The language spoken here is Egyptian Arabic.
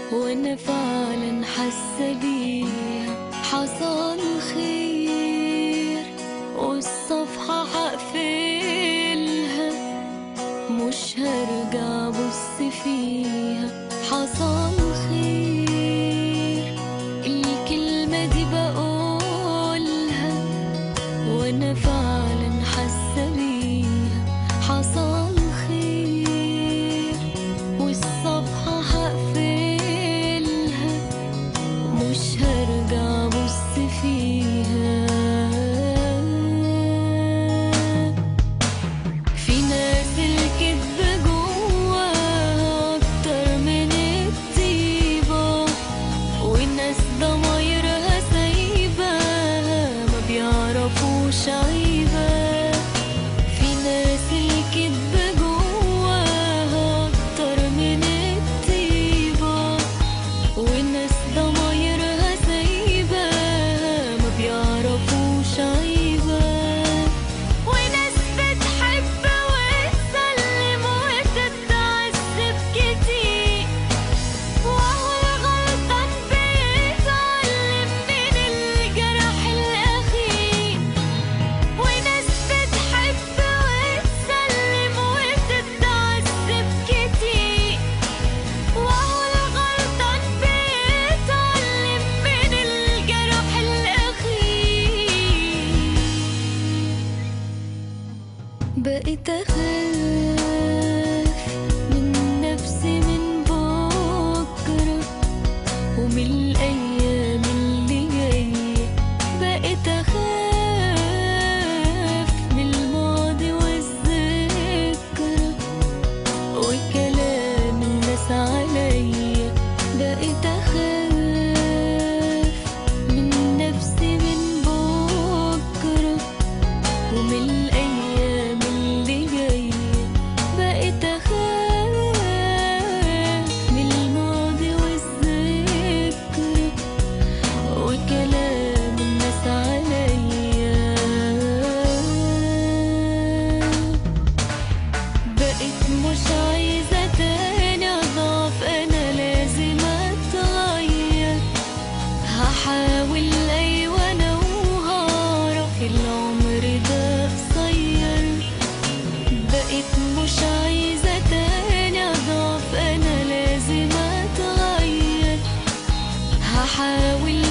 وانا فعلا حاسه بيها حصل خير والصفحه هقفلها مش هرجع ابص فيها حصل خير الكلمه دي بقولها وانا فعلا حاسه بيها حصل خير والصفحه هقفلها مش هرجع ابص فيها في ناس الكذب جواها اكتر من الطيبه والناس ضمايرها سايباها ما بيعرفوش عيبة في ناس الكذب جواها اكتر من الطيبة والناس ضمايرها سايباها ما بيعرفوش عيبة وناس بتحب وتسلم وتتعذب كتير وهو الغلطان بيتعلم من الجرح الأخير وناس بتحب وتسلم وتتعذب كتير وهو الغلطان بيتعلم من الجرح الأخير بقيت أخاف من نفسي من بكرة ومن الأيام اللي جاية بقيت أخاف من الماضي والذكرى وكلام الناس عليا بقيت أخاف من نفسي من بكرة ومن الأيام اللي جاية بقيت أخاف من الماضي والذكرى وكلام الناس عليا بقيت مش عايزة تاني أضعف أنا لازم أتغير هحاول أيوة أنا وهعرف العمر ده قصير بقيت مش عايزة تاني أضعف أنا لازم أتغير هحاول